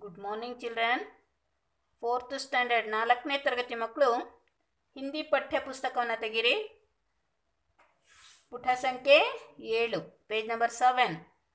good morning children fourth standard ನಾಲ್ಕನೇ ತರಗತಿ ಮಕ್ಕಳು ಹಿಂದಿ ಪಠ್ಯ ಪುಸ್ತಕವನ್ನು ತೆಗೀರಿ ಪುಟ ಸಂಖ್ಯೆ ಏಳು ಪೇಜ್ ನಂಬರ್ ಸೆವೆನ್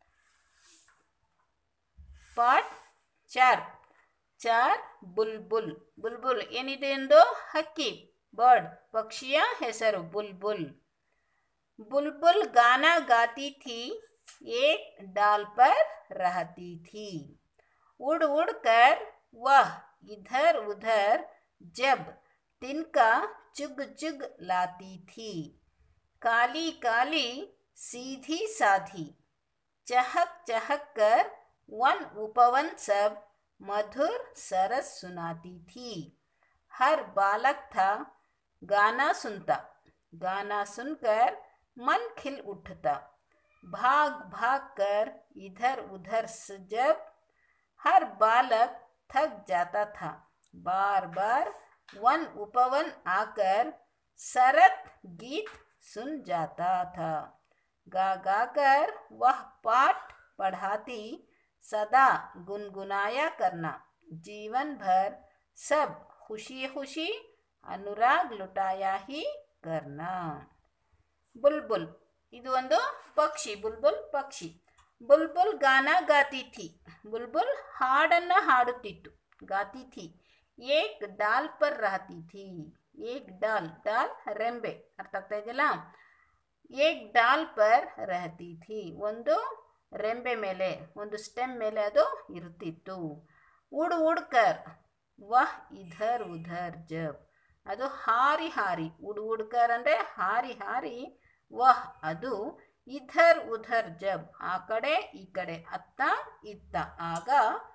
ಪಾರ್ಟ್ ಚಾರ್ ಚಾರ್ ಬುಲ್ಬುಲ್ ಬುಲ್ಬುಲ್ ಏನಿದೆ ಎಂದು ಹಕ್ಕಿ ಬರ್ಡ್ ಪಕ್ಷಿಯ ಹೆಸರು ಬುಲ್ಬುಲ್ बुलबुल गाना गाती थी एक डाल पर रहती थी उड़ उड़ कर वह इधर उधर जब तिनका चुग चुग लाती थी काली काली सीधी साधी चहक चहक कर वन उपवन सब मधुर सरस सुनाती थी हर बालक था गाना सुनता गाना सुनकर मन खिल उठता भाग भाग कर इधर उधर से जब हर बालक थक जाता था बार बार वन उपवन आकर सरत गीत सुन जाता था गा गा कर वह पाठ पढ़ाती सदा गुनगुनाया करना जीवन भर सब खुशी खुशी अनुराग लुटाया ही करना ಬುಲ್ಬುಲ್ ಇದು ಒಂದು ಪಕ್ಷಿ ಬುಲ್ಬುಲ್ ಪಕ್ಷಿ ಬುಲ್ಬುಲ್ ಗಾನ ಗಾತಿಥಿ ಬುಲ್ಬುಲ್ ಹಾಡನ್ನು ಹಾಡುತ್ತಿತ್ತು ಗಾತಿಥಿ ಏಕ್ ಡಾಲ್ ಪರ್ ರಹತಿ ಥಿ ಏಕ್ ಡಾಲ್ ಡಾಲ್ ರೆಂಬೆ ಅರ್ಥ ಆಗ್ತಾ ಇದೆಯಲ್ಲ ಏಕ್ ಡಾಲ್ ಪರ್ ರಹತಿ ಥಿ ಒಂದು ರೆಂಬೆ ಮೇಲೆ ಒಂದು ಸ್ಟೆಮ್ ಮೇಲೆ ಅದು ಇರುತ್ತಿತ್ತು ಉಡ್ ಉಡ್ಕರ್ ವಹ್ ಇಧರ್ ಉಧರ್ ಜಬ್ ಅದು ಹಾರಿ ಹಾರಿ ಉಡ್ ಉಡ್ಕರ್ ಅಂದರೆ ಹಾರಿ ಹಾರಿ ವಹ್ ಅದು ಇಧರ್ ಉಧರ್ ಜಬ್ ಆ ಕಡೆ ಈ ಕಡೆ ಅತ್ತ ಇತ್ತ ಆಗ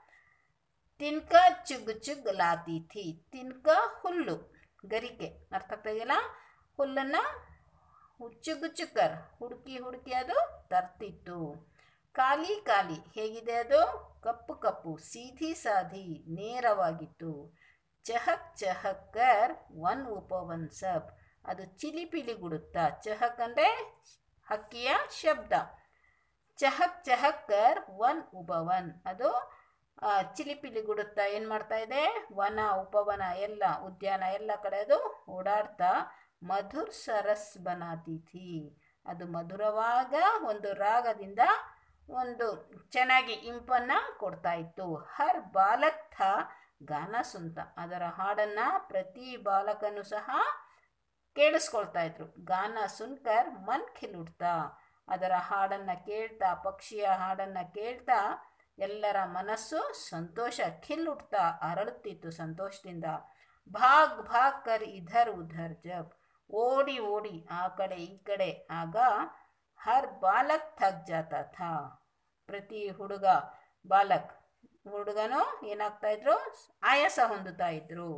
ತಿನ್ಕ ಚುಗ್ ಚುಗ್ ಲಾತಿ ಥಿ ತಿನ್ಕ ಹುಲ್ಲು ಗರಿಕೆ ಅರ್ಥ ಆಗ್ತಾ ಇದೆಯಲ್ಲ ಹುಲ್ಲನ್ನು ಚುಗ್ ಚುಕ್ಕರ್ ಹುಡುಕಿ ಹುಡುಕಿ ಅದು ತರ್ತಿತ್ತು ಖಾಲಿ ಖಾಲಿ ಹೇಗಿದೆ ಅದು ಕಪ್ಪು ಕಪ್ಪು ಸೀಧಿ ಸಾಧಿ ನೇರವಾಗಿತ್ತು ಚಹಕ್ ಚಹಕ್ಕರ್ ಒನ್ ಉಪವನ್ ಸಬ್ ಅದು ಚಿಲಿಪಿಲಿ ಗುಡುತ್ತಾ ಚಹಕ್ ಅಂದರೆ ಹಕ್ಕಿಯ ಶಬ್ದ ಚಹಕ್ ಚಹಕ್ಕರ್ ಒನ್ ಉಪವನ್ ಅದು ಚಿಲಿಪಿಲಿ ಗುಡುತ್ತಾ ಏನು ಮಾಡ್ತಾ ಇದೆ ವನ ಉಪವನ ಎಲ್ಲ ಉದ್ಯಾನ ಎಲ್ಲ ಕಡೆ ಅದು ಓಡಾಡ್ತಾ ಮಧುರ್ ಸರಸ್ ಬನಾತಿಥಿ ಅದು ಮಧುರವಾಗ ಒಂದು ರಾಗದಿಂದ ಒಂದು ಚೆನ್ನಾಗಿ ಇಂಪನ್ನು ಕೊಡ್ತಾ ಇತ್ತು ಹರ್ ಬಾಲಕ್ ಥಾ ಗಾನ ಸುಂತ ಅದರ ಹಾಡನ್ನು ಪ್ರತಿ ಬಾಲಕನು ಸಹ ಕೇಳಿಸ್ಕೊಳ್ತಾ ಇದ್ರು ಗಾನ ಸುನ್ಕರ್ ಮನ್ ಖಿಲುಡ್ತಾ ಅದರ ಹಾಡನ್ನು ಕೇಳ್ತಾ ಪಕ್ಷಿಯ ಹಾಡನ್ನು ಕೇಳ್ತಾ ಎಲ್ಲರ ಮನಸ್ಸು ಸಂತೋಷ ಖಿಲ್ಲುಡ್ತಾ ಅರಳುತ್ತಿತ್ತು ಸಂತೋಷದಿಂದ ಭಾಗ್ ಭಾಗ್ ಕರ್ ಇಧರ್ ಉಧರ್ ಜಬ್ ಓಡಿ ಓಡಿ ಆ ಕಡೆ ಈ ಕಡೆ ಆಗ ಹರ್ ಬಾಲಕ್ ಥಕ್ ಜಾತಾ ಥಾ ಪ್ರತಿ ಹುಡುಗ ಬಾಲಕ್ ಹುಡುಗನು ಏನಾಗ್ತಾ ಇದ್ರು ಆಯಾಸ ಹೊಂದುತ್ತಾ ಇದ್ರು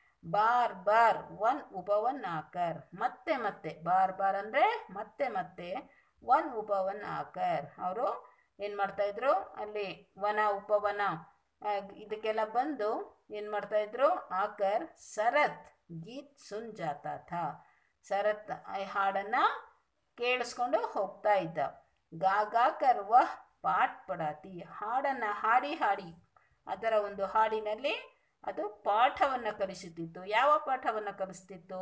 ಬಾರ್ ಬಾರ್ ಒನ್ ಉಪವನ್ ಆಕರ್ ಮತ್ತೆ ಮತ್ತೆ ಬಾರ್ ಬಾರ್ ಅಂದರೆ ಮತ್ತೆ ಮತ್ತೆ ಒನ್ ಉಪವನ್ ಆಕರ್ ಅವರು ಏನು ಮಾಡ್ತಾಯಿದ್ರು ಅಲ್ಲಿ ವನ ಉಪವನ ಇದಕ್ಕೆಲ್ಲ ಬಂದು ಏನು ಮಾಡ್ತಾಯಿದ್ರು ಆಕರ್ ಸರತ್ ಗೀತ್ ಸುನ್ ಜಾತಾ ಥಾ ಸರತ್ ಹಾಡನ್ನು ಕೇಳಿಸ್ಕೊಂಡು ಹೋಗ್ತಾ ಇದ್ದ ಗಾ ಗಾಕರ್ ವಹ್ ಪಾಠ್ ಪಡಾತಿ ಹಾಡನ್ನು ಹಾಡಿ ಹಾಡಿ ಅದರ ಒಂದು ಹಾಡಿನಲ್ಲಿ ಅದು ಪಾಠವನ್ನು ಕಲಿಸುತ್ತಿತ್ತು ಯಾವ ಪಾಠವನ್ನು ಕಲಿಸ್ತಿತ್ತು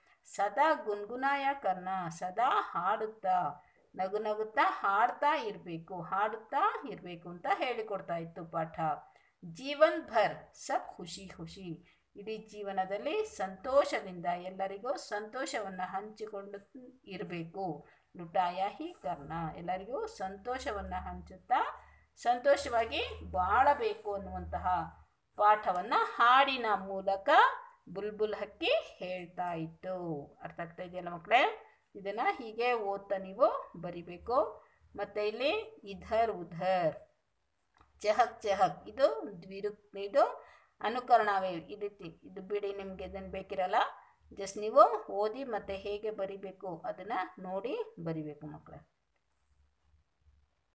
ಸದಾ ಗುನ್ಗುನಾಯ ಕರ್ಣ ಸದಾ ಹಾಡುತ್ತಾ ನಗು ನಗುತ್ತಾ ಹಾಡ್ತಾ ಇರಬೇಕು ಹಾಡುತ್ತಾ ಇರಬೇಕು ಅಂತ ಹೇಳಿಕೊಡ್ತಾ ಇತ್ತು ಪಾಠ ಜೀವನ್ ಭರ್ ಸಬ್ ಖುಷಿ ಖುಷಿ ಇಡೀ ಜೀವನದಲ್ಲಿ ಸಂತೋಷದಿಂದ ಎಲ್ಲರಿಗೂ ಸಂತೋಷವನ್ನು ಹಂಚಿಕೊಂಡು ಇರಬೇಕು ಲುಟಾಯ ಹಿ ಕರ್ಣ ಎಲ್ಲರಿಗೂ ಸಂತೋಷವನ್ನು ಹಂಚುತ್ತಾ ಸಂತೋಷವಾಗಿ ಬಾಳಬೇಕು ಅನ್ನುವಂತಹ ಪಾಠವನ್ನು ಹಾಡಿನ ಮೂಲಕ ಬುಲ್ಬುಲ್ ಹಕ್ಕಿ ಹೇಳ್ತಾ ಇತ್ತು ಅರ್ಥ ಆಗ್ತಾ ಇದೆಯಲ್ಲ ಮಕ್ಕಳೇ ಇದನ್ನು ಹೀಗೆ ಓದ್ತಾ ನೀವು ಬರಿಬೇಕು ಮತ್ತು ಇಲ್ಲಿ ಇಧರ್ ಉಧರ್ ಚಹಕ್ ಚಹಕ್ ಇದು ದ್ವಿರು ಇದು ಅನುಕರಣವೇ ಈ ರೀತಿ ಇದು ಬಿಡಿ ನಿಮಗೆ ಇದನ್ನು ಬೇಕಿರಲ್ಲ ಜಸ್ಟ್ ನೀವು ಓದಿ ಮತ್ತು ಹೇಗೆ ಬರಿಬೇಕು ಅದನ್ನು ನೋಡಿ ಬರಿಬೇಕು ಮಕ್ಕಳೇ